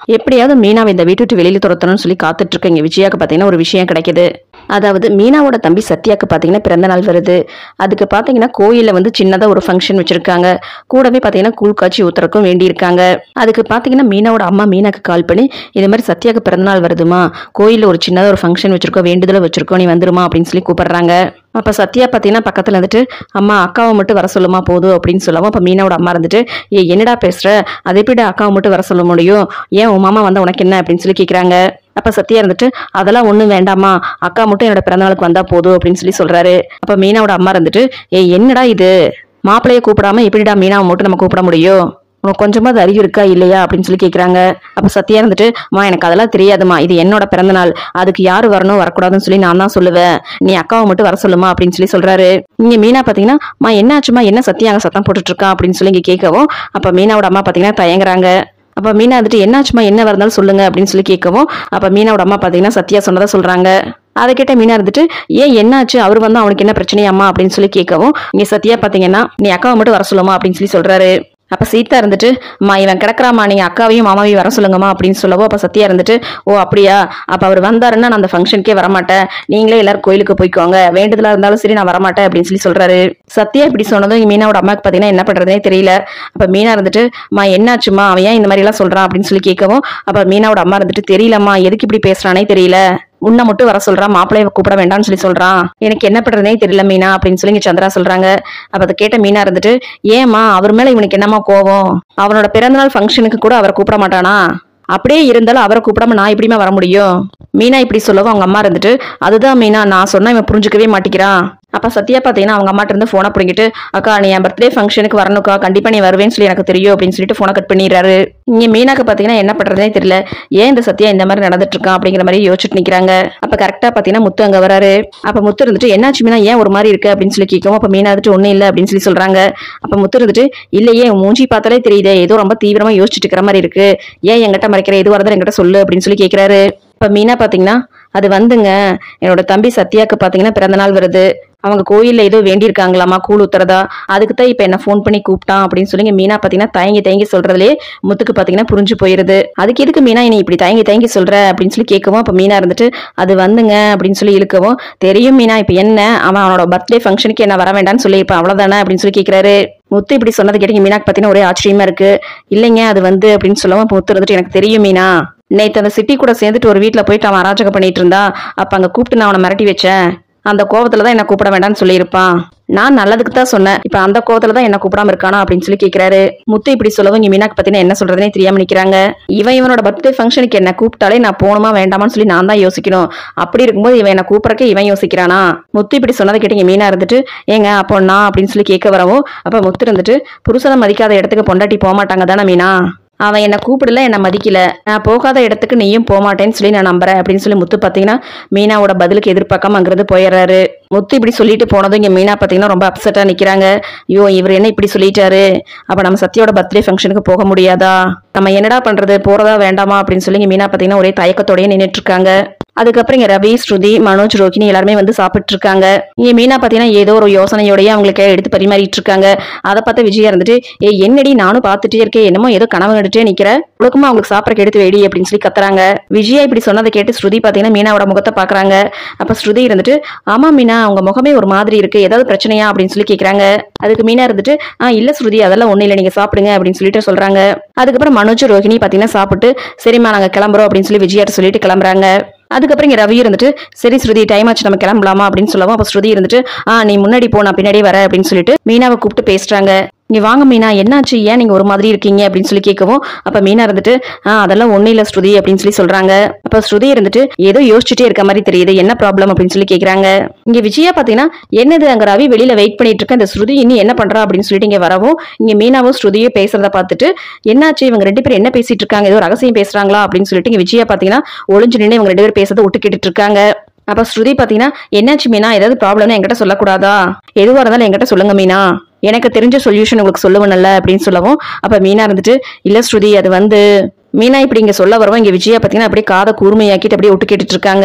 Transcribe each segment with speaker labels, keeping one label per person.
Speaker 1: எப்படியாவது மீனாவை இந்த வீட்டு விட்டு வெளியில துரத்தணும்னு சொல்லி காத்துட்டு இருக்க இங்க விஜயாக்கு பார்த்தீங்கன்னா ஒரு விஷயம் கிடைக்குது அதாவது மீனாவோட தம்பி சத்யாக்கு பார்த்தீங்கன்னா பிறந்த நாள் வருது அதுக்கு பார்த்தீங்கன்னா கோயிலில் வந்து சின்னதாக ஒரு ஃபங்க்ஷன் வச்சிருக்காங்க கூடவே பார்த்தீங்கன்னா கூழ் காய்ச்சி ஊத்துறக்கும் வேண்டியிருக்காங்க அதுக்கு பார்த்தீங்கன்னா மீனாவோட அம்மா மீனாக்கு கால் பண்ணி இது மாதிரி சத்யாக்கு பிறந்த நாள் வருதுமா கோயிலில் ஒரு சின்னதாக ஒரு ஃபங்க்ஷன் வச்சிருக்கோம் வேண்டுதலை வச்சிருக்கோம் நீ வந்துருமா அப்படின்னு சொல்லி கூப்பிடுறாங்க அப்போ சத்யா பார்த்தீங்கன்னா பக்கத்தில் இருந்துட்டு அம்மா அக்காவை மட்டும் வர சொல்லுமா போதும் அப்படின்னு சொல்லவும் அப்போ மீனாவோட அம்மா இருந்துட்டு ஏ என்னடா பேசுற அதை எப்படிடா அக்காவை மட்டும் வர சொல்ல முடியும் ஏன் உன் மாமா வந்தா உனக்கு என்ன அப்படின்னு சொல்லி கேட்குறாங்க அப்ப சத்யா இருந்துட்டு அதெல்லாம் ஒண்ணும் வேண்டாமா அக்கா மட்டும் என்னோட பிறந்தநாளுக்கு வந்தா போதும் அப்படின்னு சொல்லி சொல்றாரு அப்ப மீனாவோட அம்மா இருந்துட்டு ஏய் என்னடா இது மாப்பிளைய கூப்பிடாம எப்படிடா மீனாவை மட்டும் நம்ம கூப்பிட முடியும் உனக்கு கொஞ்சமாவது அறிவு இருக்கா இல்லையா அப்படின்னு சொல்லி கேக்குறாங்க அப்ப சத்யா இருந்துட்டு மா எனக்கு அதெல்லாம் தெரியாதுமா இது என்னோட பிறந்த நாள் அதுக்கு யாரு வரணும் வரக்கூடாதுன்னு சொல்லி நான் தான் சொல்லுவேன் நீ அக்காவை மட்டும் வர சொல்லுமா அப்படின்னு சொல்லி சொல்றாரு இங்க மீனா பாத்தீங்கன்னா மா என்னாச்சுமா என்ன சத்யா அங்க சத்தம் போட்டுட்டு இருக்கான் அப்படின்னு சொல்லி இங்க கேட்கவும் அப்ப மீனாவோட அம்மா பாத்தீங்கன்னா தயங்குறாங்க அப்ப மீனா வந்துட்டு என்னாச்சுமா என்ன வரந்தாலும் சொல்லுங்க அப்படின்னு சொல்லி கேட்கவும் அப்ப மீனாவோட அம்மா பாத்தீங்கன்னா சத்யா சொன்னதா சொல்றாங்க அதை கேட்ட மீனா இருந்துட்டு ஏன் என்னாச்சு அவர் வந்து அவனுக்கு என்ன பிரச்சனையாம்மா அப்படின்னு சொல்லி கேட்கவும் இங்க சத்யா பாத்தீங்கன்னா நீ அக்காவை மட்டும் வர சொல்லுமா அப்படின்னு சொல்லி சொல்றாரு அப்ப சீதா இருந்துட்டு அம்மா இவன் கிடக்குறாமா நீங்க அக்காவையும் மாமாவையும் வர சொல்லுங்கம்மா அப்படின்னு சொல்லவோ அப்ப சத்யா இருந்துட்டு ஓ அப்படியா அப்ப அவர் வந்தாருன்னா நான் அந்த ஃபங்க்ஷனுக்கே வரமாட்டேன் நீங்களே எல்லாரும் கோயிலுக்கு போய்க்கோங்க வேண்டுதலா இருந்தாலும் சரி நான் வரமாட்டேன் அப்படின்னு சொல்லி சொல்றாரு சத்யா இப்படி சொன்னதும் இங்க மீனாவோட அம்மாக்கு பாத்தீங்கன்னா என்ன பண்றதுனே தெரியல அப்ப மீனா இருந்துட்டு அம்மா என்னாச்சுமா அவன் ஏன் இந்த மாதிரி எல்லாம் சொல்றான் அப்படின்னு சொல்லி கேட்கவும் அப்ப மீனாவோட அம்மா இருந்துட்டு தெரியலம்மா எதுக்கு இப்படி பேசுறானே தெரியல உன்னை மட்டும் வர சொல்றான் மாப்பிள்ளைய கூப்பிட வேண்டாம்னு சொல்லி சொல்றான் எனக்கு என்ன பண்றதுனே தெரியல மீனா அப்படின்னு சொல்லி இங்க சந்திரா சொல்றாங்க அப்ப அதை கேட்ட மீனா இருந்துட்டு ஏமா அவர் மேல இவனுக்கு என்னமா கோவம் அவனோட பிறந்தநாள் ஃபங்க்ஷனுக்கு கூட அவரை கூப்பிட மாட்டானா அப்படியே இருந்தாலும் அவரை கூப்பிடாம நான் எப்படிமா வர முடியும் மீனா இப்படி சொல்லவும் அவங்க அம்மா இருந்துட்டு அதுதான் மீனா நான் சொன்னா இவன் புரிஞ்சுக்கவே மாட்டேங்கிறான் அப்ப சத்யா பாத்தீங்கன்னா அவங்க அம்மாட்ட இருந்து போனை பிடிங்கிட்டு அக்கா நீ என் பர்த்டே ஃபங்க்ஷனுக்கு வரணுக்கா கண்டிப்பா நீ வருவேன்னு சொல்லி எனக்கு தெரியும் அப்படின்னு சொல்லிட்டு போனை கட் பண்ணிடுறாரு இங்க மீனாக்கு பாத்தீங்கன்னா என்ன பண்றதுனே தெரியல ஏன் இந்த சத்யா இந்த மாதிரி நடந்துட்டு இருக்கான் அப்படிங்கிற மாதிரி யோசிச்சுட்டு நிக்கிறாங்க அப்ப கரெக்டா பாத்தீங்கன்னா முத்து அங்க வராரு அப்ப முத்து இருந்துட்டு என்னாச்சு மீனா ஏன் ஒரு மாதிரி இருக்கு அப்படின்னு சொல்லி கேட்கவும் அப்ப மீனா வந்துட்டு ஒண்ணும் இல்ல அப்படின்னு சொல்லி சொல்றாங்க அப்ப முத்து இருந்துட்டு இல்லையே உன் மூஞ்சி பார்த்தாலே தெரியுதே ஏதோ ரொம்ப தீவிரமா யோசிச்சுட்டு இருக்கிற மாதிரி இருக்கு ஏன் என்கிட்ட மறைக்கிற எது வரதான் என்கிட்ட சொல்லு அப்படின்னு சொல்லி கேக்குறாரு இப்ப மீனா பாத்தீங்கன்னா அது வந்துங்க என்னோட தம்பி சத்யாக்கு பாத்தீங்கன்னா பிறந்த நாள் வருது அவங்க கோயில்ல ஏதோ வேண்டியிருக்காங்களாமா கூழ் ஊத்துறதா அதுக்கு தான் இப்ப என்ன ஃபோன் பண்ணி கூப்பிட்டான் அப்படின்னு சொல்லி இங்க மீனா பாத்தீங்கன்னா தயங்கி தயங்கி சொல்றதுலயே முத்துக்கு பாத்தீங்கன்னா புரிஞ்சு போயிருது அதுக்கு எதுக்கு மீனா நீ இப்படி தயங்கி தயங்கி சொல்ற அப்படின்னு சொல்லி கேட்கவும் அப்ப மீனா இருந்துட்டு அது வந்துங்க அப்படின்னு சொல்லி இழுக்கவும் தெரியும் மீனா இப்ப என்ன அவன் அவனோட பர்த்டே ஃபங்க்ஷனுக்கு என்ன வர வேண்டாம்னு சொல்லியிருப்பான் அவ்வளவுதானே அப்படின்னு சொல்லி கேக்குறாரு முத்து இப்படி சொன்னது கேட்டு இங்க மீனாக்கு பாத்தீங்கன்னா ஒரே ஆச்சரியமா இருக்கு இல்லைங்க அது வந்து அப்படின்னு சொல்லவும் அப்ப முத்து இருந்துட்டு எனக்கு தெரியும் மீனா நேத்து அந்த சிட்டி கூட சேர்ந்துட்டு ஒரு வீட்ல போயிட்டு அவன் அராஜகம் பண்ணிட்டு இருந்தா அப்ப அங்க கூப்பிட்டு நான் அவனை மிரட்டி வச்சேன் அந்த கோவத்துல தான் என்ன கூப்பிட வேண்டாம்னு சொல்லியிருப்பான் நான் நல்லதுக்கு தான் சொன்னேன் இப்ப அந்த கோவத்துல தான் என்ன கூப்பிடாம இருக்கானா அப்படின்னு சொல்லி கேக்குறாரு முத்து இப்படி சொல்லவும் இங்க மீனாக்கு பத்தின என்ன சொல்றதுனே தெரியாம நிக்கிறாங்க இவன் இவனோட பர்த்டே ஃபங்க்ஷனுக்கு என்ன கூப்பிட்டாலே நான் போகணுமா வேண்டாமான்னு சொல்லி நான் தான் யோசிக்கணும் அப்படி இருக்கும்போது இவன் என்ன கூப்பிடறக்கே இவன் யோசிக்கிறானா முத்து இப்படி சொன்னதை கேட்டு இங்க மீனா இருந்துட்டு ஏங்க அப்போ நான் அப்படின்னு சொல்லி கேட்க வரவும் அப்ப முத்து இருந்துட்டு புருஷனை மதிக்காத இடத்துக்கு பொண்டாட்டி போக மாட்டாங்க தானே மீனா அவன் என்னை கூப்பிடல என்னை மதிக்கல நான் போகாத இடத்துக்கு நீயும் போக மாட்டேன்னு சொல்லி நான் நம்புறேன் அப்படின்னு சொல்லி முத்து பார்த்தீங்கன்னா மீனாவோட பதிலுக்கு எதிர்பார்க்காம அங்கிருந்து போயிடுறாரு முத்து இப்படி சொல்லிட்டு போனதும் இங்க மீனா பார்த்தீங்கன்னா ரொம்ப அப்செட்டா நிக்கிறாங்க ஐயோ இவர் என்ன இப்படி சொல்லிட்டாரு அப்ப நம்ம சத்யாவோட பர்த்டே ஃபங்க்ஷனுக்கு போக முடியாதா நம்ம என்னடா பண்றது போறதா வேண்டாமா அப்படின்னு சொல்லி இங்க மீனா பார்த்தீங்கன்னா ஒரே தயக்கத்தோடயே நின்னுட்டு இருக்காங்க அதுக்கப்புறம் இங்க ரவி ஸ்ருதி மனோஜ் ரோகிணி எல்லாருமே வந்து சாப்பிட்டு இருக்காங்க இங்க மீனா பாத்தீங்கன்னா ஏதோ ஒரு யோசனையோடய அவங்களுக்கு எடுத்து பரிமாறிட்டு இருக்காங்க அதை பார்த்து விஜயா இருந்துட்டு ஏ என்னடி நானும் பார்த்துட்டே இருக்கேன் என்னமோ ஏதோ கனவு கண்டுட்டே நிக்கிற உலகமா அவங்களுக்கு சாப்பிடறக்கு எடுத்து வெடி அப்படின்னு சொல்லி கத்துறாங்க விஜயா இப்படி சொன்னதை கேட்டு ஸ்ருதி பாத்தீங்கன்னா மீனாவோட முகத்தை பாக்குறாங்க அப்ப ஸ்ருதி இருந்துட்டு ஆமா மீனா உங்க முகமே ஒரு மாதிரி இருக்கு ஏதாவது பிரச்சனையா அப்படின்னு சொல்லி கேக்குறாங்க அதுக்கு மீனா இருந்துட்டு ஆ இல்ல ஸ்ருதி அதெல்லாம் ஒண்ணு இல்ல நீங்க சாப்பிடுங்க அப்படின்னு சொல்லிட்டு சொல்றாங்க அதுக்கப்புறம் மனோஜ் ரோஹிணி பாத்தீங்கன்னா சாப்பிட்டு சரிம்மா நாங்க கிளம்புறோம் அப்படின்னு சொல்லி விஜயாட்ட சொல்லிட்டு கிளம்புறாங்க அதுக்கப்புறம் இங்க ரவி இருந்துட்டு சரி ஸ்ருதி டைம் ஆச்சு நம்ம கிளம்பலாமா அப்படின்னு சொல்லவும் அப்ப ஸ்ருதி இருந்துட்டு ஆ நீ முன்னாடி போ நான் பின்னாடி வரேன் அப்படின்னு சொல்லிட்டு மீனாவை கூப்பிட்டு பேசுறாங்க இங்க வாங்க மீனா என்னாச்சு ஏன் நீங்க ஒரு மாதிரி இருக்கீங்க அப்படின்னு சொல்லி கேட்கவும் அப்ப மீனா இருந்துட்டு ஆ அதெல்லாம் ஒண்ணு இல்ல ஸ்ருதி அப்படின்னு சொல்லி சொல்றாங்க அப்ப ஸ்ருதி இருந்துட்டு ஏதோ யோசிச்சுட்டே இருக்க மாதிரி தெரியுது என்ன ப்ராப்ளம் அப்படின்னு சொல்லி கேக்குறாங்க இங்க விஜயா பாத்தீங்கன்னா என்னது அங்க ரவி வெளியில வெயிட் பண்ணிட்டு இருக்க இந்த ஸ்ருதி இன்னும் என்ன பண்றா அப்படின்னு சொல்லிட்டு இங்க வரவும் இங்க மீனாவும் ஸ்ருதியும் பேசுறத பார்த்துட்டு என்னாச்சு இவங்க ரெண்டு பேரும் என்ன பேசிட்டு இருக்காங்க ஏதோ ரகசியம் பேசுறாங்களா அப்படின்னு சொல்லிட்டு இங்க விஜயா பாத்தீங்கன்னா ஒளிஞ்சு நின்று இவங்க ரெண்டு பேரும் பேசுறதை விட்டு கேட்டுட்டு இருக்காங்க அப்ப ஸ்ருதி பாத்தீங்கன்னா என்னாச்சு மீனா ஏதாவது ப்ராப்ளம்னா என்கிட்ட சொல்லக்கூடாதா எதுவா இருந்தாலும் என்கிட்ட சொல்லுங்க மீனா எனக்கு தெரிஞ்ச சொல்யூஷன் உங்களுக்கு சொல்லுவேன்ல அப்படின்னு சொல்லவும் அப்ப மீனா இருந்துட்டு இல்ல ஸ்ருதி அது வந்து மீனா இப்படி இங்க சொல்ல வரவும் இங்க விஜயா பாத்தீங்கன்னா அப்படியே காதை கூர்மையாக்கிட்டு அப்படியே விட்டு கேட்டுட்டு இருக்காங்க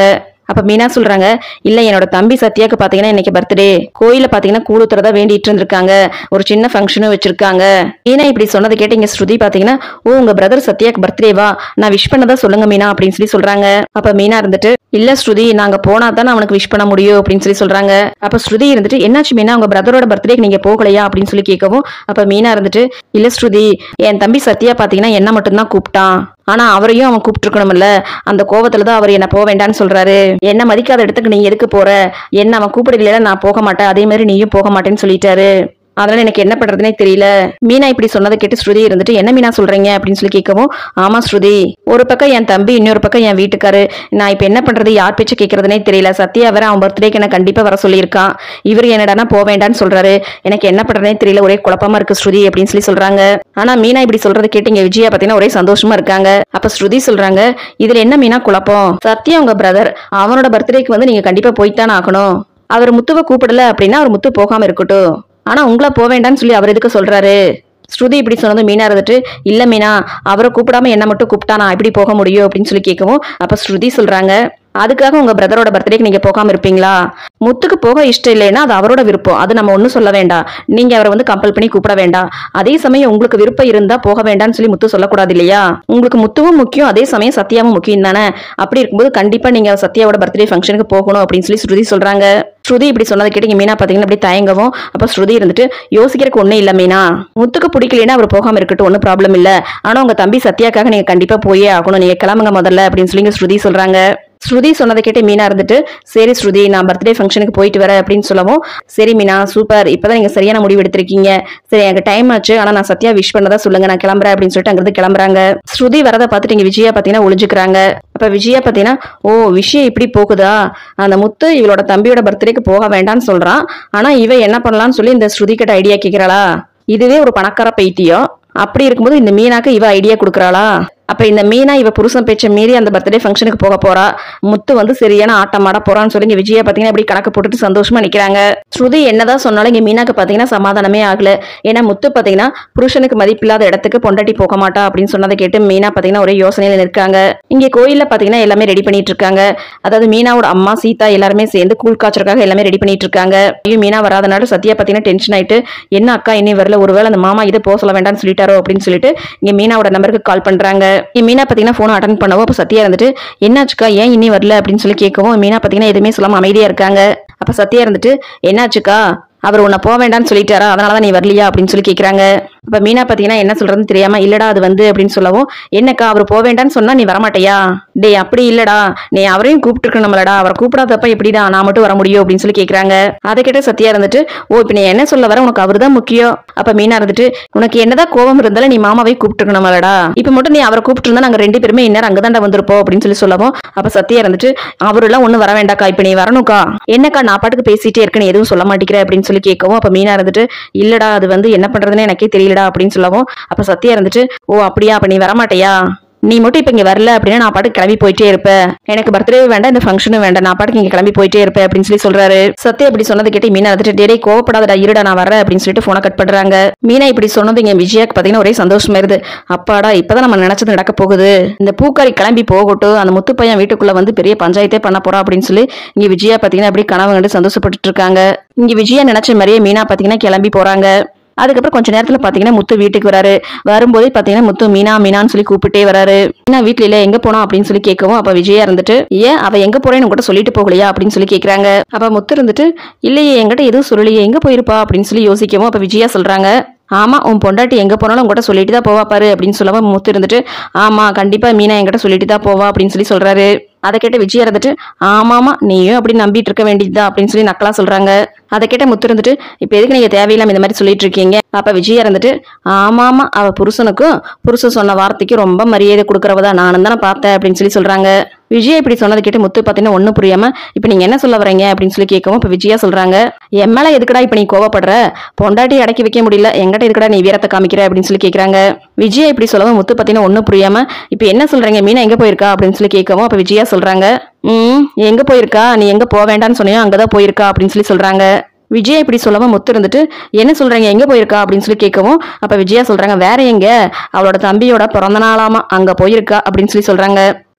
Speaker 1: அப்ப மீனா சொல்றாங்க இல்ல என்னோட தம்பி சத்யாக்கு பாத்தீங்கன்னா இன்னைக்கு பர்த்டே கோயில பாத்தீங்கன்னா கூடுத்துறதா வேண்டிட்டு இருந்திருக்காங்க ஒரு சின்ன ஃபங்க்ஷனும் வச்சிருக்காங்க மீனா இப்படி சொன்னதை கேட்டு இங்க ஸ்ருதி பாத்தீங்கன்னா ஓ உங்க பிரதர் சத்யாக்கு பர்த்டேவா நான் விஷ் பண்ணதா சொல்லுங்க மீனா அப்படின்னு சொல்லி சொல்றாங்க அப்ப மீனா இருந்துட்டு இல்ல ஸ்ருதி நாங்க போனா தான் அவனுக்கு விஷ் பண்ண முடியும் அப்படின்னு சொல்லி சொல்றாங்க அப்ப ஸ்ருதி இருந்துட்டு என்னாச்சு மீனா உங்க பிரதரோட பர்த்டேக்கு நீங்க போகலையா அப்படின்னு சொல்லி கேட்கவும் அப்ப மீனா இருந்துட்டு இல்ல ஸ்ருதி என் தம்பி சத்யா பாத்தீங்கன்னா என்ன மட்டும்தான் கூப்பிட்டான் ஆனா அவரையும் அவன் கூப்பிட்டுருக்கணும்ல அந்த கோவத்துல தான் அவர் என்ன போக வேண்டாம்னு சொல்றாரு என்ன மதிக்காத இடத்துக்கு நீ எதுக்கு போற என்ன அவன் கூப்பிடல நான் போக மாட்டேன் அதே மாதிரி நீயும் போக மாட்டேன்னு சொல்லிட்டாரு அதனால எனக்கு என்ன பண்றதுனே தெரியல மீனா இப்படி சொன்னதை கேட்டு ஸ்ருதி இருந்துட்டு என்ன மீனா சொல்றீங்க அப்படின்னு சொல்லி கேட்கவும் ஆமா ஸ்ருதி ஒரு பக்கம் என் தம்பி இன்னொரு பக்கம் என் வீட்டுக்காரு நான் இப்ப என்ன பண்றது யார் பேச்சு கேட்கறதுனே தெரியல சத்யா வேற அவன் பர்த்டேக்கு என்ன கண்டிப்பா வர சொல்லியிருக்கான் இவர் என்னடானா போக வேண்டாம்னு சொல்றாரு எனக்கு என்ன பண்றதுனே தெரியல ஒரே குழப்பமா இருக்கு ஸ்ருதி அப்படின்னு சொல்லி சொல்றாங்க ஆனா மீனா இப்படி சொல்றதை கேட்டு இங்க விஜயா பாத்தீங்கன்னா ஒரே சந்தோஷமா இருக்காங்க அப்ப ஸ்ருதி சொல்றாங்க இதுல என்ன மீனா குழப்பம் சத்யா உங்க பிரதர் அவனோட பர்த்டேக்கு வந்து நீங்க கண்டிப்பா போய்த்தானே ஆகணும் அவர் முத்துவை கூப்பிடல அப்படின்னா அவர் முத்து போகாம இருக்கட்டும் ஆனா உங்களை போக வேண்டாம்னு சொல்லி அவர் எதுக்கு சொல்றாரு ஸ்ருதி இப்படி சொன்னது மீனா இருந்துட்டு இல்ல மீனா அவரை கூப்பிடாம என்ன மட்டும் கூப்பிட்டா நான் எப்படி போக முடியும் அப்படின்னு சொல்லி கேட்கவும் அப்ப ஸ்ருதி சொல்றாங்க அதுக்காக உங்க பிரதரோட பர்த்டேக்கு நீங்க போகாம இருப்பீங்களா முத்துக்கு போக இஷ்டம் இல்லைன்னா அது அவரோட விருப்பம் அது நம்ம ஒன்றும் சொல்ல வேண்டாம் நீங்க அவரை வந்து கம்பல் பண்ணி கூப்பிட வேண்டாம் அதே சமயம் உங்களுக்கு விருப்பம் இருந்தா போக வேண்டாம்னு சொல்லி முத்து சொல்லக்கூடாது இல்லையா உங்களுக்கு முத்துவும் முக்கியம் அதே சமயம் சத்யாவும் முக்கியம் தானே அப்படி இருக்கும்போது கண்டிப்பா நீங்க சத்யாவோட பர்த்டே ஃபங்க்ஷனுக்கு போகணும் அப்படின்னு சொல்லி ஸ்ருதி சொல்றாங்க ஸ்ருதி இப்படி சொன்னதை கேட்டு இங்க மீனா பாத்தீங்கன்னா அப்படி தயங்கவும் அப்ப ஸ்ருதி இருந்துட்டு யோசிக்கிறதுக்கு ஒண்ணும் இல்ல மீனா முத்துக்கு பிடிக்கலைன்னா அவர் போகாம இருக்கட்டும் ஒன்றும் ப்ராப்ளம் இல்ல ஆனா உங்க தம்பி சத்யாக்காக நீங்க கண்டிப்பா போயே ஆகணும் நீங்க கிளம்புங்க முதல்ல அப்படின்னு சொல்லி இங்க ஸ்ருதி சொல்றாங்க ஸ்ருதி சொன்னதை கேட்டு மீனா இருந்துட்டு சரி ஸ்ருதி நான் பர்த்டே ஃபங்க்ஷனுக்கு போயிட்டு வரேன் அப்படின்னு சொல்லவும் சரி மீனா சூப்பர் இப்பதான் நீங்க சரியான முடிவு எடுத்திருக்கீங்க சரி எனக்கு டைம் ஆச்சு ஆனா நான் சத்யா விஷ் பண்ணதா சொல்லுங்க நான் கிளம்புறேன் அப்படின்னு சொல்லிட்டு அங்கிருந்து கிளம்புறாங்க ஸ்ருதி வரதை பார்த்துட்டு இங்க விஜயா பாத்தீங்கன்னா ஒளிஞ்சுக்கிறாங்க அப்ப விஜயா பாத்தீங்கன்னா ஓ விஷயம் இப்படி போகுதா அந்த முத்து இவளோட தம்பியோட பர்த்டேக்கு போக வேண்டாம்னு சொல்றான் ஆனா இவ என்ன பண்ணலாம்னு சொல்லி இந்த ஸ்ருதி கிட்ட ஐடியா கேக்குறாளா இதுவே ஒரு பணக்கார பைத்தியம் அப்படி இருக்கும்போது இந்த மீனாக்கு இவ ஐடியா கொடுக்குறாளா அப்ப இந்த மீனா இவ புருஷன் பேச்ச மீறி அந்த பர்த்டே ஃபங்க்ஷனுக்கு போக போறா முத்து வந்து சரியான ஆட்டம் ஆட போறான்னு சொல்லி இங்க விஜயா பாத்தீங்கன்னா இப்படி கணக்கு போட்டுட்டு சந்தோஷமா நிக்கிறாங்க ஸ்ருதி என்னதான் சொன்னாலும் இங்க மீனாக்கு பாத்தீங்கன்னா சமாதானமே ஆகல ஏன்னா முத்து பாத்தீங்கன்னா புருஷனுக்கு மதிப்பில்லாத இடத்துக்கு பொண்டாட்டி போக மாட்டா அப்படின்னு சொன்னதை கேட்டு மீனா பாத்தீங்கன்னா ஒரே யோசனையில நிற்காங்க இங்க கோயில்ல பாத்தீங்கன்னா எல்லாமே ரெடி பண்ணிட்டு இருக்காங்க அதாவது மீனாவோட அம்மா சீதா எல்லாருமே சேர்ந்து கூழ் காய்ச்சறதுக்காக எல்லாமே ரெடி பண்ணிட்டு இருக்காங்க ஐயோ மீனா வராதனால சத்யா பாத்தீங்கன்னா டென்ஷன் ஆயிட்டு என்ன அக்கா இன்னும் வரல ஒருவேளை அந்த மாமா இதை போக சொல்ல வேண்டாம்னு சொல்லிட்டாரோ அப்படின்னு சொல்லிட்டு இங்க மீனாவோட நம்பருக்கு கால் பண்றாங்க இங்க மீனா பாத்தீங்கன்னா போன் அட்டன் பண்ணவும் அப்ப சத்யா இருந்துட்டு என்னாச்சுக்கா ஏன் இன்னி வரல அப்படின்னு சொல்லி கேட்கவும் மீனா பாத்தீங்கன்னா எதுவுமே சொல்லாம அமைதியா இருக்காங்க அப்ப சத்யா இருந்துட்டு என்னாச்சுக்கா அவர் உன்னை போக வேண்டாம்னு சொல்லிட்டாரா அதனாலதான் நீ வரலையா அப்படின்னு சொல்லி கேக்குறாங்க அப்ப மீனா பாத்தீங்கன்னா என்ன சொல்றதுன்னு தெரியாம இல்லடா அது வந்து அப்படின்னு சொல்லவும் என்னக்கா அவர் போக வேண்டாம்னு சொன்னா நீ வரமாட்டியா டேய் அப்படி இல்லடா நீ அவரையும் கூப்பிட்டு நம்மளடா அவரை கூப்பிடாதப்ப எப்படிடா நான் மட்டும் வர முடியும் அப்படின்னு சொல்லி கேக்குறாங்க அதை கேட்ட சத்யா இருந்துட்டு ஓ இப்ப நீ என்ன சொல்ல வர உனக்கு அவர்தான் முக்கியம் அப்ப மீனா இருந்துட்டு உனக்கு என்னதான் கோபம் இருந்தாலும் நீ மாமாவை கூப்பிட்டு நம்மளடா இப்ப மட்டும் நீ அவரை கூப்பிட்டு இருந்தா நாங்க ரெண்டு பேருமே இந்நேரம் அங்கதான்டா வந்திருப்போம் அப்படின்னு சொல்லி சொல்லவும் அப்ப சத்யா இருந்துட்டு அவரெல்லாம் ஒண்ணு வர வேண்டாக்கா இப்ப நீ வரணும்க்கா என்னக்கா நான் பாட்டுக்கு பேசிட்டே இருக்க நீ எதுவும் சொல்ல மாட்டேங்கிற அப்படின்னு சொல்லி கேட்கவும் அப்ப மீனா இருந்துட்டு இல்லடா அது வந்து என்ன பண்றதுன்னு எனக்கே தெரியலடா அப்படின்னு சொல்லவும் அப்ப சத்யா இருந்துட்டு ஓ அப்படியா அப்ப நீ வரமாட்டியா நீ மட்டும் இப்ப இங்க வரல அப்படின்னா நான் பாட்டுக்கு கிளம்பி போயிட்டே இருப்பேன் எனக்கு பர்த்டே வேண்டாம் இந்த ஃபங்க்ஷனும் வேண்டாம் நான் பாட்டுக்கு இங்க கிளம்பி போயிட்டே இருப்பேன் அப்படின்னு சொல்லி சொல்றாரு சத்யா இப்படி சொன்னதை கேட்டு மீனா வந்துட்டு டேடே கோவப்படாதடா இருடா நான் வரேன் அப்படின்னு சொல்லிட்டு போனை கட் பண்றாங்க மீனா இப்படி சொன்னது இங்க விஜயாக்கு பாத்தீங்கன்னா ஒரே சந்தோஷமா இருது அப்பாடா இப்பதான் நம்ம நினைச்சது நடக்க போகுது இந்த பூக்காரி கிளம்பி போகட்டும் அந்த முத்து பையன் வீட்டுக்குள்ள வந்து பெரிய பஞ்சாயத்தே பண்ண போறா அப்படின்னு சொல்லி இங்க விஜயா பாத்தீங்கன்னா அப்படி கனவு கண்டு சந்தோஷப்பட்டுட்டு இருக்காங்க இங்க விஜயா நினைச்ச மாதிரியே மீனா பாத்தீங்கன்னா கிளம்பி போறாங்க அதுக்கப்புறம் கொஞ்ச நேரத்துல பாத்தீங்கன்னா முத்து வீட்டுக்கு வராரு வரும்போதே பாத்தீங்கன்னா முத்து மீனா மீனான்னு சொல்லி கூப்பிட்டே வராரு மீனா வீட்ல இல்ல எங்க போனோம் அப்படின்னு சொல்லி கேட்கவும் அப்ப விஜயா இருந்துட்டு ஏன் அவ எங்க போறேன்னு கூட சொல்லிட்டு போகலையா அப்படின்னு சொல்லி கேக்குறாங்க அப்ப முத்து இருந்துட்டு இல்லையே என்கிட்ட எதுவும் சொல்லலையே எங்க போயிருப்பா அப்படின்னு சொல்லி யோசிக்கவும் அப்ப விஜயா சொல்றாங்க ஆமா உன் பொண்டாட்டி எங்க போனாலும் உங்ககிட்ட சொல்லிட்டு தான் போவா பாரு அப்படின்னு சொல்லவும் முத்து இருந்துட்டு ஆமா கண்டிப்பா மீனா என்கிட்ட சொல்லிட்டு தான் போவா அப்படின்னு சொல்லி சொல்றாரு அதை கேட்ட விஜயா இருந்துட்டு ஆமாமா நீயும் அப்படி நம்பிட்டு இருக்க வேண்டியதுதான் அப்படின்னு சொல்லி நக்கலா சொல்றாங்க அதை கேட்ட முத்து இருந்துட்டு இப்ப எதுக்கு நீங்க தேவையில்லாம இந்த மாதிரி சொல்லிட்டு இருக்கீங்க அப்ப விஜயா இருந்துட்டு ஆமாமா அவ புருஷனுக்கும் புருஷன் சொன்ன வார்த்தைக்கு ரொம்ப மரியாதை கொடுக்கறவதா நானும் தானே பார்த்தேன் அப்படின்னு சொல்லி சொல்றாங்க விஜயா இப்படி சொன்னதை கேட்டு முத்து பாத்தீங்கன்னா ஒண்ணும் புரியாம இப்ப நீங்க என்ன சொல்ல வரீங்க அப்படின்னு சொல்லி கேட்கவும் இப்ப விஜயா சொல்றாங்க என் மேல எதுக்குடா இப்ப நீ கோவப்படுற பொண்டாட்டி அடக்கி வைக்க முடியல எங்கிட்ட எதுக்குடா நீ வீரத்தை காமிக்கிற அப்படின்னு சொல்லி கேக்குறாங்க விஜயா இப்படி சொல்லவும் முத்து பாத்தீங்கன்னா ஒண்ணும் புரியாம இப்ப என்ன சொல்றீங்க மீனா எங்க போயிருக்கா அப்படின்னு சொல்லி கேட்கவும் அப்ப விஜயா சொல்றாங்க ம் எங்க போயிருக்கா நீ எங்க போக வேண்டாம்னு சொன்னியோ அங்கதான் போயிருக்கா அப்படின்னு சொல்லி சொல்றாங்க விஜயா இப்படி சொல்லவும் முத்து இருந்துட்டு என்ன சொல்றீங்க எங்க போயிருக்கா அப்படின்னு சொல்லி கேட்கவும் அப்ப விஜயா சொல்றாங்க வேற எங்க அவளோட தம்பியோட பிறந்த நாளாமா அங்க போயிருக்கா அப்படின்னு சொல்லி சொல்றாங்க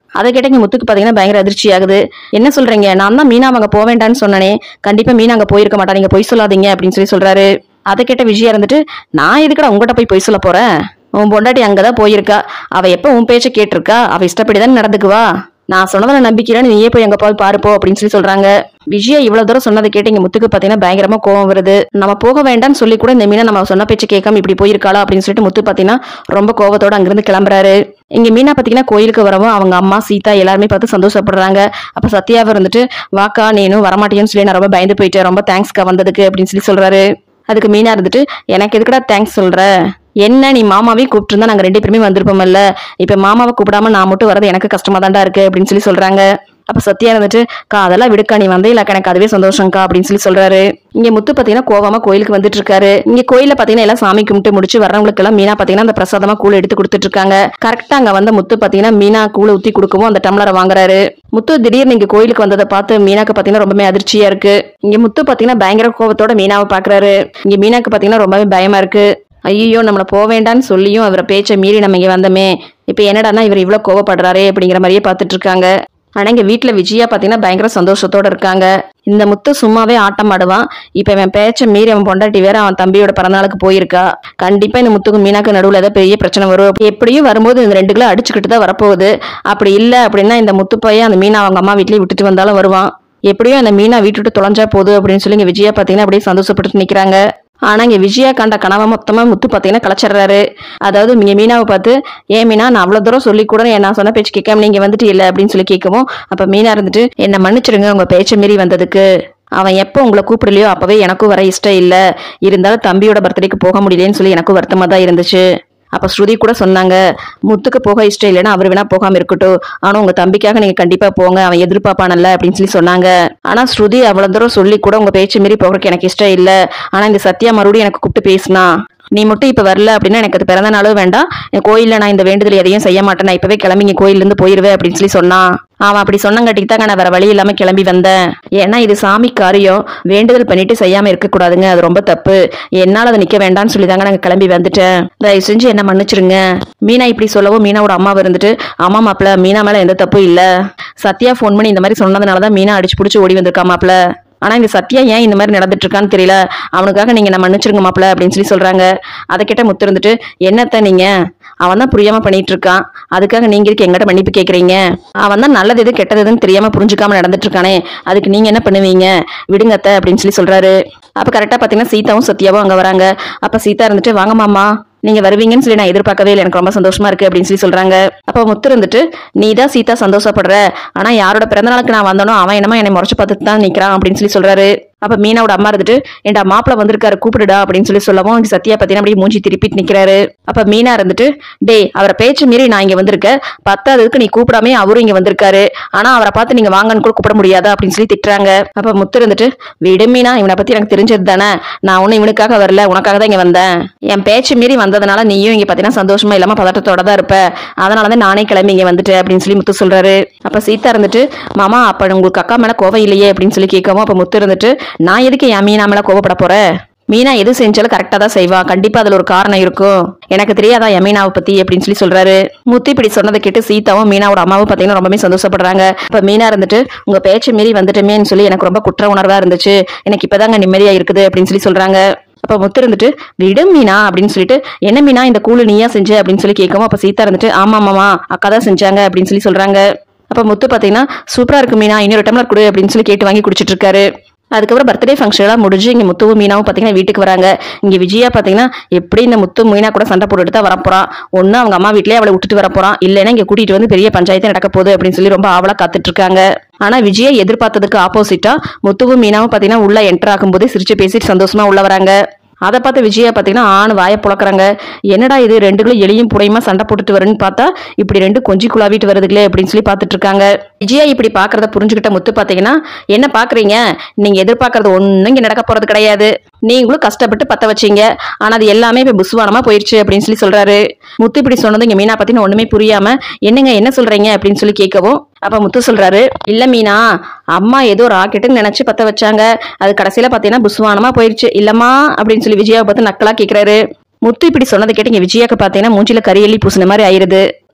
Speaker 1: அதை கேட்ட இங்க முத்துக்கு பாத்தீங்கன்னா பயங்கர அதிர்ச்சி ஆகுது என்ன சொல்றீங்க நான் தான் மீனா அங்க போக வேண்டாம்னு சொன்னனே கண்டிப்பா மீனா அங்க போயிருக்க மாட்டா நீங்க பொய் சொல்லாதீங்க அப்படின்னு சொல்லி சொல்றாரு அதை கேட்ட விஜயா இருந்துட்டு நான் எதுக்குடா உங்ககிட்ட போய் பொய் சொல்ல போறேன் உன் பொண்டாட்டி அங்கதான் போயிருக்கா அவ எப்ப உன் பேச்ச கேட்டிருக்கா அவ இஷ்டப்படிதான் நடந்துக்குவா நான் சொன்னதில் நம்பிக்கிறேன்னு நீயே போய் அங்க போய் பாருப்போ அப்படின்னு சொல்லி சொல்றாங்க விஜயா இவ்வளவு தூரம் சொன்னதை கேட்டு இங்க முத்துக்கு பாத்தீங்கன்னா பயங்கரமா கோவம் வருது நம்ம போக வேண்டாம்னு சொல்லி கூட இந்த மீனா நம்ம சொன்ன பேச்சு கேட்காம இப்படி போயிருக்காளா அப்படின்னு சொல்லிட்டு முத்து பாத்தீங்கன்னா ரொம்ப கோவத்தோட அங்கிருந்து கிளம்புறாரு இங்க மீனா பாத்தீங்கன்னா கோயிலுக்கு வரவும் அவங்க அம்மா சீதா எல்லாருமே பார்த்து சந்தோஷப்படுறாங்க அப்ப சத்யாவை இருந்துட்டு வாக்கா நீனும் வரமாட்டேன்னு சொல்லி நான் ரொம்ப பயந்து போயிட்டேன் ரொம்ப தேங்க்ஸ்க்கா வந்ததுக்கு அப்படின்னு சொல்லி சொல்றாரு அதுக்கு மீனா இருந்துட்டு எனக்கு எதுக்குடா தேங்க்ஸ் சொல்ற என்ன நீ மாமாவையும் கூப்பிட்டுருந்தா நாங்க ரெண்டு பேருமே வந்திருப்போம்ல இப்ப மாமாவை கூப்பிடாம நான் மட்டும் வரது எனக்கு கஷ்டமா தான்டா இருக்கு அப்படின்னு சொல்லி சொல்றாங்க அப்ப சத்யா இருந்துட்டு கா அதெல்லாம் விடுக்கா நீ வந்தே இல்லக்கா எனக்கு அதுவே சந்தோஷம்க்கா அப்படின்னு சொல்லி சொல்றாரு இங்க முத்து பாத்தீங்கன்னா கோவமா கோயிலுக்கு வந்துட்டு இருக்காரு இங்க கோயில்ல பாத்தீங்கன்னா எல்லாம் சாமி கும்பிட்டு முடிச்சு வர்றவங்களுக்கு எல்லாம் மீனா பாத்தீங்கன்னா அந்த பிரசாதமா கூழ் எடுத்து கொடுத்துட்டு இருக்காங்க கரெக்டா அங்க வந்த முத்து பாத்தீங்கன்னா மீனா கூழ ஊத்தி கொடுக்கவும் அந்த டம்ளரை வாங்குறாரு முத்து திடீர்னு இங்க கோயிலுக்கு வந்ததை பார்த்து மீனாக்கு பாத்தீங்கன்னா ரொம்பவே அதிர்ச்சியா இருக்கு இங்க முத்து பாத்தீங்கன்னா பயங்கர கோவத்தோட மீனாவை பாக்குறாரு இங்க மீனாக்கு பாத்தீங்கன்னா ரொம்பவே பயமா இருக்கு ஐயோ நம்மள போக வேண்டாம்னு சொல்லியும் அவரை பேச்சை மீறி நம்ம இங்க வந்தோமே இப்போ என்னடான்னா இவர் இவ்வளவு கோவப்படுறாரே அப்படிங்கிற மாதிரியே பார்த்துட்டு இருக்காங்க ஆனா இங்க வீட்டுல விஜயா பாத்தீங்கன்னா பயங்கர சந்தோஷத்தோட இருக்காங்க இந்த முத்து சும்மாவே ஆட்டம் ஆடுவான் இப்ப இவன் பேச்ச மீறி அவன் பொண்டாட்டி வேற அவன் தம்பியோட பிறந்தநாளுக்கு போயிருக்கா கண்டிப்பா இந்த முத்துக்கு மீனாக்கு நடுவுல ஏதாவது பெரிய பிரச்சனை வரும் எப்படியும் வரும்போது இந்த ரெண்டு கிலோ அடிச்சுக்கிட்டு தான் வரப்போகுது அப்படி இல்ல அப்படின்னா இந்த முத்து பையன் அந்த மீனா அவங்க அம்மா வீட்லயே விட்டுட்டு வந்தாலும் வருவான் எப்படியும் அந்த மீனா வீட்டுட்டு தொலைஞ்சா போகுது அப்படின்னு சொல்லி இங்க விஜயா பாத்தீங்கன்னா அப்படியே சந்தோஷப்பட்டு நிக்கிறாங்க ஆனா இங்க விஜயா கண்ட கனவை மொத்தமா முத்து பாத்தீங்கன்னா கலைச்சிடுறாரு அதாவது இங்க மீனாவை பார்த்து ஏன் மீனா நான் அவ்வளவு தூரம் சொல்லி கூட நான் சொன்ன பேச்சு கேட்காம நீங்க வந்துட்டு இல்ல அப்படின்னு சொல்லி கேட்கவும் அப்ப மீனா இருந்துட்டு என்ன மன்னிச்சிடுங்க உங்க பேச்ச மீறி வந்ததுக்கு அவன் எப்போ உங்களை கூப்பிடலையோ அப்பவே எனக்கும் வர இஷ்டம் இல்ல இருந்தாலும் தம்பியோட பர்த்டேக்கு போக முடியலன்னு சொல்லி எனக்கும் வருத்தமா தான் இருந்துச்சு அப்ப ஸ்ருதி கூட சொன்னாங்க முத்துக்கு போக இஷ்டம் இல்லைன்னா அவர் வேணா போகாம இருக்கட்டும் ஆனா உங்க தம்பிக்காக நீங்க கண்டிப்பா போங்க அவன் எதிர்பார்ப்பானல்ல அப்படின்னு சொல்லி சொன்னாங்க ஆனா ஸ்ருதி அவ்வளவு தூரம் சொல்லி கூட உங்க பேச்சு மீறி போகிறதுக்கு எனக்கு இஷ்டம் இல்ல ஆனா இந்த சத்யா மறுபடியும் எனக்கு கூப்பிட்டு பேசினா நீ மட்டும் இப்ப வரல அப்படின்னா எனக்கு அது பிறந்த நாளும் வேண்டாம் என் கோயில்ல நான் இந்த வேண்டுதல் எதையும் செய்ய மாட்டேன் நான் இப்பவே கிளம்பி இங்க கோயில்ல இருந்து போயிருவேன் அப்படின்னு சொல்லி சொன்னான் அவன் அப்படி சொன்னங்காட்டிக்கு தாங்க நான் வேற வழி இல்லாம கிளம்பி வந்தேன் ஏன்னா இது சாமி காரியம் வேண்டுதல் பண்ணிட்டு செய்யாம இருக்க கூடாதுங்க அது ரொம்ப தப்பு என்னால அதை நிக்க வேண்டாம்னு சொல்லி தாங்க நாங்க கிளம்பி வந்துட்டேன் தயவு செஞ்சு என்ன மன்னிச்சிருங்க மீனா இப்படி சொல்லவும் மீனாவோட அம்மா இருந்துட்டு அம்மா மாப்பிள மீனா மேல எந்த தப்பும் இல்ல சத்யா ஃபோன் பண்ணி இந்த மாதிரி சொன்னதுனாலதான் மீனா அடிச்சு புடிச்சு ஓடி வந்திருக்கா மாப்பிள ஆனா இந்த சத்யா ஏன் இந்த மாதிரி நடந்துட்டு இருக்கான்னு தெரியல அவனுக்காக நீங்க நான் மன்னிச்சிருங்க மாப்பிள அப்படின்னு சொல்லி சொல்றாங்க அதை கேட்ட முத்து இருந்துட்டு என்னத்த நீங்க அவன் தான் புரியாம பண்ணிட்டு இருக்கான் அதுக்காக நீங்க இதுக்கு எங்கிட்ட மன்னிப்பு கேக்குறீங்க அவன் தான் நல்லது எது கெட்டது எதுன்னு தெரியாம புரிஞ்சுக்காம நடந்துட்டு இருக்கானே அதுக்கு நீங்க என்ன பண்ணுவீங்க விடுங்க அத்தை அப்படின்னு சொல்லி சொல்றாரு அப்ப கரெக்டா பாத்தீங்கன்னா சீதாவும் சத்யாவும் அங்க வராங்க அப்ப சீதா இருந்துட்டு வாங்க மாமா நீங்க வருவீங்கன்னு சொல்லி நான் எதிர்பார்க்கவே இல்லை எனக்கு ரொம்ப சந்தோஷமா இருக்கு அப்படின்னு சொல்லி சொல்றாங்க அப்ப முத்து இருந்துட்டு நீ தான் சீதா சந்தோஷப்படுற ஆனா யாரோட பிறந்த நாளுக்கு நான் வந்தனோ அவன் என்னமோ என்னை முறைச்சு பார்த்துட்டு தான் நிக்கிறான் அப்படின்னு சொல்லி சொல்றாரு அப்ப மீனாவோட அம்மா இருந்துட்டு ஏன்டா மாப்பிள வந்திருக்காரு கூப்பிடுடா அப்படின்னு சொல்லி சொல்லவும் இங்க சத்யா பத்தினா அப்படியே மூஞ்சி திருப்பிட்டு நிக்கிறாரு அப்ப மீனா இருந்துட்டு டேய் அவரை பேச்சு மீறி நான் இங்க வந்திருக்கேன் பத்தாததுக்கு நீ கூப்பிடாமே அவரும் இங்க வந்திருக்காரு ஆனா அவரை பார்த்து நீங்க வாங்கன்னு கூட கூப்பிட முடியாதா அப்படின்னு சொல்லி திட்டுறாங்க அப்ப முத்து இருந்துட்டு விடு மீனா இவனை பத்தி எனக்கு தெரிஞ்சது தானே நான் ஒன்னும் இவனுக்காக வரல உனக்காக தான் இங்க வந்தேன் என் பேச்சு மீறி வந்ததுனால நீயும் இங்க பாத்தீங்கன்னா சந்தோஷமா இல்லாம பதட்டத்தோட தான் இருப்ப அதனாலதான் நானே கிளம்பி இங்க வந்துட்டேன் அப்படின்னு சொல்லி முத்து சொல்றாரு அப்ப சீதா இருந்துட்டு மாமா அப்ப உங்களுக்கு அக்கா மேல கோவம் இல்லையே அப்படின்னு சொல்லி கேட்கவும் அப்ப முத்து இருந்துட்டு நான் எதுக்கு என் மீனா மேல கோவப்பட போறேன் மீனா எது செஞ்சாலும் கரெக்டா தான் செய்வா கண்டிப்பா அதுல ஒரு காரணம் இருக்கும் எனக்கு தெரியாதா என் மீனாவை பத்தி அப்படின்னு சொல்லி சொல்றாரு முத்து இப்படி சொன்னதை கேட்டு சீதாவும் மீனாவோட அம்மாவும் பாத்தீங்கன்னா ரொம்பவே சந்தோஷப்படுறாங்க இப்ப மீனா இருந்துட்டு உங்க பேச்சு மீறி வந்துட்டுமேன்னு சொல்லி எனக்கு ரொம்ப குற்ற உணர்வா இருந்துச்சு எனக்கு இப்பதாங்க நிம்மதியா இருக்குது அப்படின்னு சொல்லி சொல்றாங்க அப்ப முத்து இருந்துட்டு விடு மீனா அப்படின்னு சொல்லிட்டு என்ன மீனா இந்த கூழு நீயா செஞ்ச அப்படின்னு சொல்லி கேட்கவும் அப்ப சீதா இருந்துட்டு ஆமா மாமா அக்கா தான் செஞ்சாங்க அப்படின்னு சொல்லி சொல்றாங்க அப்ப முத்து பாத்தீங்கன்னா சூப்பரா இருக்கு மீனா இன்னொரு டம்ளர் கொடு அப்படின்னு சொல்லி கேட்டு வாங்கி குடிச்சிட்டு இருக்காரு அதுக்கப்புறம் பர்த்டே ஃபங்க்ஷன்லாம் முடிஞ்சு இங்க முத்துவும் மீனாவும் பாத்தீங்கன்னா வீட்டுக்கு வராங்க இங்க விஜயா பாத்தீங்கன்னா எப்படி இந்த முத்து மீனா கூட சண்டை போட்டுட்டு தான் வரப்போறான் ஒண்ணு அவங்க அம்மா வீட்லயே அவளை விட்டுட்டு வரப்போறான் இல்லைன்னா இங்க கூட்டிட்டு வந்து பெரிய பஞ்சாயத்து நடக்க போகுது அப்படின்னு சொல்லி ரொம்ப ஆவலா காத்துட்டு இருக்காங்க ஆனா விஜயா எதிர்பார்த்ததுக்கு ஆப்போசிட்டா முத்துவும் மீனாவும் பாத்தீங்கன்னா உள்ள என்டர் ஆகும்போது சிரிச்சு பேசிட்டு சந்தோஷமா உள்ள வராங்க அதை பார்த்து விஜயா பாத்தீங்கன்னா ஆண் வாயை புழக்கறாங்க என்னடா இது ரெண்டுகளும் எலியும் புடையுமா சண்டை போட்டுட்டு வருன்னு பார்த்தா இப்படி ரெண்டு கொஞ்சி குழாவிட்டு வருதுங்களே அப்படின்னு சொல்லி பார்த்துட்டு இருக்காங்க விஜயா இப்படி பாக்குறத புரிஞ்சுக்கிட்ட முத்து பாத்தீங்கன்னா என்ன பாக்குறீங்க நீங்க எதிர்பார்க்கறது ஒண்ணும் இங்க நடக்க போறது கிடையாது நீங்களும் கஷ்டப்பட்டு பத்த வச்சீங்க ஆனா அது எல்லாமே இப்ப புஸ்வானமா போயிருச்சு அப்படின்னு சொல்லி சொல்றாரு முத்து இப்படி சொன்னது இங்க மீனா பத்தின ஒண்ணுமே புரியாம என்னங்க என்ன சொல்றீங்க அப்படின்னு சொல்லி கேட்கவும் அப்ப முத்து சொல்றாரு இல்ல மீனா அம்மா ஏதோ ராக்கெட்டுன்னு நினைச்சு பத்த வச்சாங்க அது கடைசியில பாத்தீங்கன்னா புஸ்வானமா போயிருச்சு இல்லம்மா அப்படின்னு சொல்லி விஜயாவை பார்த்து நக்கலா கேக்குறாரு முத்து இப்படி சொன்னதை கேட்டு இங்க விஜயாக்கு பாத்தீங்கன்னா மூஞ்சில கரியல்லி பூசின மாதிரி ஆயிருது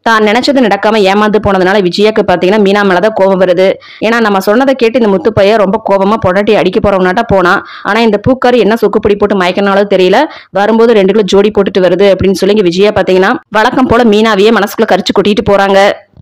Speaker 1: தான் நினைச்சது நடக்காம ஏமாந்து போனதுனால விஜயாக்கு பாத்தீங்கன்னா மீனா மேலதான் கோபம் வருது ஏன்னா நம்ம சொன்னதை கேட்டு இந்த முத்துப்பைய ரொம்ப கோபமா பொண்டாட்டி அடிக்க போறவனாட்டா போனா ஆனா இந்த பூக்காரி என்ன சொக்குப்பிடி போட்டு மயக்கினாலும் தெரியல வரும்போது ரெண்டு கிலோ ஜோடி போட்டுட்டு வருது அப்படின்னு சொல்லி இங்க விஜயா பாத்தீங்கன்னா வழக்கம் போல மீனாவையே மனசுக்குள்ள கரிச்சு கொட்டிட்டு போறாங்க